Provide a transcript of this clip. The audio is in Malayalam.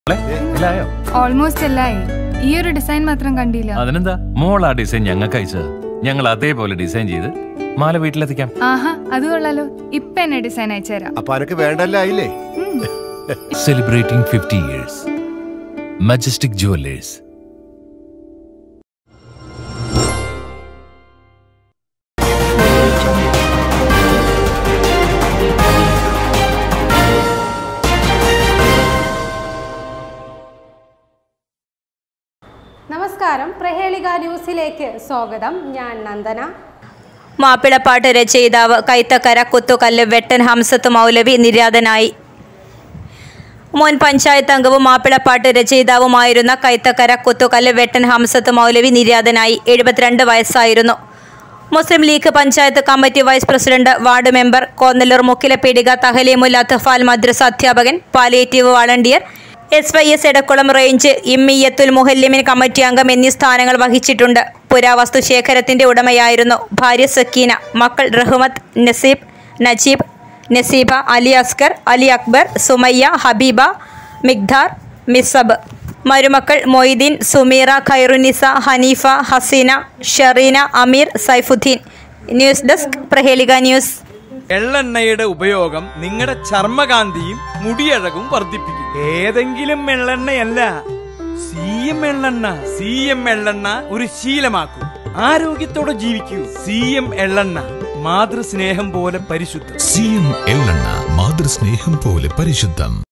മോളെ, എല്ലായോ ഓൾമോസ്റ്റ് എല്ലായി ഈ ഒരു ഡിസൈൻ മാത്രം കണ്ടില്ല അതിനെന്താ മോൾ ആ ഡിസൈൻ ഞങ്ങൾക്ക് അയച്ചത് ഞങ്ങൾ അതേപോലെ ഡിസൈൻ ചെയ്ത് മാല വീട്ടിലെത്തിക്കാം ആഹാ അത് കൊള്ളാലോ ഇപ്പൊ എന്നെ ഡിസൈൻ അയച്ചുതരാം അപ്പൊ അനക്ക് വേണ്ടല്ല ആയില്ലേ ഉം. Celebrating fifty years majestic jewellers നമസ്കാരം പ്രഹേളിക ന്യൂസിലേക്ക് സ്വാഗതം ഞാൻ നന്ദന മാപ്പിളപ്പാട്ട് രചയിതാവ് കൈത്തക്കര കുത്തുകല്ല് വെട്ടൻ ഹംസത്ത് മൗലവി നിര്യാതനായി മുൻ പഞ്ചായത്ത് അംഗവും മാപ്പിളപ്പാട്ട് രചയിതാവുമായിരുന്ന കൈത്തക്കര കുത്തുകല്ല് വെട്ടൻ ഹംസത്ത് മൗലവി നിര്യാതനായി എഴുപത്തിരണ്ട് വയസ്സായിരുന്നു Muslim League panchayat committee vice president ward member Konnallur Mukkilappeedika Tahleemul Athfal Madrasa അധ്യാപകൻ palliative volunteer S Y S Edakkulam range Jamiyyathul Muallimeen committee അംഗം എന്നീ സ്ഥാനങ്ങൾ വഹിച്ചിട്ടുണ്ട് പുരാവസ്തു ശേഖരത്തിന്റെ ഉടമയായിരുന്നു ഭാര്യ സക്കീന മക്കൾ റഹ്മത്ത് നസീബ് നജീബ് നസീബ അലി അസ്കർ അലി അക്ബർ സുമയ്യ ഹബീബ മിഗ്ദാർ മിസബ് മരുമക്കൾ Moideen Sumeera Khairunisa Haneefa Haseena Shareena Ameer Saifuddin news desk Prahelika news എള്ളെണ്ണയുടെ ഉപയോഗം നിങ്ങളുടെ ചർമ്മകാന്തിയും മുടിയഴകും വർദ്ധിപ്പിക്കും ഏതെങ്കിലും എള്ളെണ്ണയല്ല സി എം എള്ളെണ്ണ സി എം എള്ളെണ്ണ ഒരു ശീലമാക്കൂ ആരോഗ്യത്തോടെ ജീവിക്കൂ സി എം എള്ളെണ്ണ മാതൃസ്നേഹം പോലെ പരിശുദ്ധം സി എം എള്ളെണ്ണ മാതൃസ്നേഹം പോലെ പരിശുദ്ധം